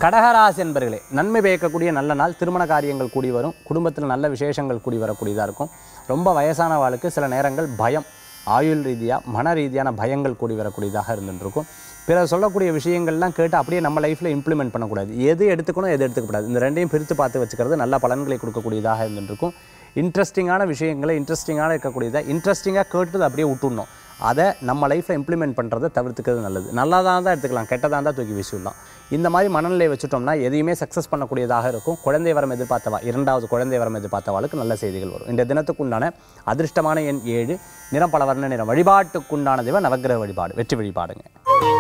கடகராசி என்பர்களே நன்மை பயக்கக்கூடிய நல்ல நாள் திருமண காரியங்கள் கூடி வரும் குடும்பத்தில் நல்ல விசேஷங்கள் கூடி வரக்கூடியதாக இருக்கும் ரொம்ப வயசான வாழ்க்கை சில நேரங்கள் பயம் ஆயுள் ரீதியாக மன ரீதியான பயங்கள் கூடி வரக்கூடியதாக இருந்துட்டு இருக்கும் பிறர் சொல்லக்கூடிய விஷயங்கள்லாம் கேட்டு அப்படியே நம்ம லைஃப்பில் இம்ப்ளிமெண்ட் பண்ணக்கூடாது எது எடுத்துக்கணும் எது எடுத்துக்கூடாது இந்த ரெண்டையும் பிரித்து பார்த்து வச்சுக்கிறது நல்ல பலன்களை கொடுக்கக்கூடியதாக இருந்துட்டு இருக்கும் இன்ட்ரெஸ்டிங்கான விஷயங்களை இன்ட்ரெஸ்டிங்கான இருக்கக்கூடியதை இன்ட்ரெஸ்டிங்காக கேட்டு அப்படியே விட்டுடணும் அதை நம்ம லைஃப்பில் இம்ப்ளிமெண்ட் பண்ணுறதை தவிர்த்துக்கிறது நல்லது நல்லதாக தான் எடுத்துக்கலாம் கெட்டதாக தான் தூக்கி வீசிடலாம் இந்த மாதிரி மனநிலை வச்சுட்டோம்னா எதையுமே சக்ஸஸ் பண்ணக்கூடியதாக இருக்கும் குழந்தை வரம் எதிர்பார்த்தவா இரண்டாவது குழந்தை வரம் எதிர்பார்த்தவாளுக்கு நல்ல செய்திகள் வரும் இந்த தினத்துக்குண்டான அதிர்ஷ்டமான எண் ஏழு நிறம் பல வர்ண நிறம் வழிபாட்டுக்குண்டான தெய்வம் நவக்கிரக வழிபாடு வெற்றி வழிபாடுங்க